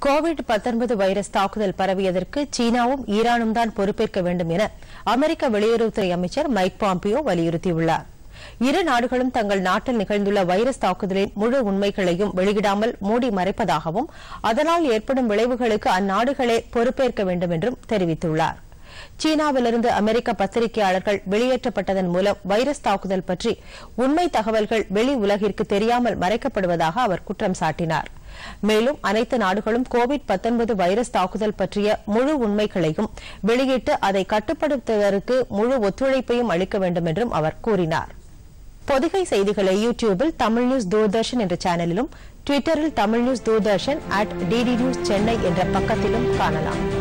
Covid 19 virus தாக்குதல் பரவியதற்கு சீனாவும் ஈரானும் தான் பொறுப்பேற்க வேண்டும் என அமெரிக்க வெளியுறவுத்துறை அமைச்சர் மைக் பாம்பியோ வலியுறுத்தியுள்ளார் இரு நாடுகளும் தங்கள் நாட்டில் நிகழ்ந்துள்ள வைரஸ் தாக்குதலின் முழு உண்மைகளையும் வெளியிடாமல் மூடி மறைப்பதாகவும் அதனால் ஏற்படும் விளைவுகளுக்கு அந்நாடுகளே பொறுப்பேற்க வேண்டும் என்றும் தெரிவித்துள்ளார் சீனாவிலிருந்து அமெரிக்க பத்திரிகையாளர்கள் வெளியேற்றப்பட்டதன் மூலம் வைரஸ் தாக்குதல் பற்றி உண்மை தகவல்கள் வெளி உலகிற்கு தெரியாமல் மறைக்கப்படுவதாக அவர் குற்றம் சாட்டினார் மேலும் அனைத்து நாடுகளும் கோவிட் 19 வைரஸ் தாக்குதல் பற்றிய முழு உண்மைகளையும் வெளியிட்டு அதை கட்டுப்படுத்துவதற்கு முழு ஒத்துழைப்பையும் அளிக்க வேண்டும் என்றும் அவர் கூறினார் பொதிகை செய்திகளை யூ டியூபில் தமிழ் நியூஸ் தூர்தர்ஷன் என்ற சேனலிலும் டுவிட்டரில் Tamil news Doordarshan at DD news Chennai என்ற பக்கத்திலும் காணலாம்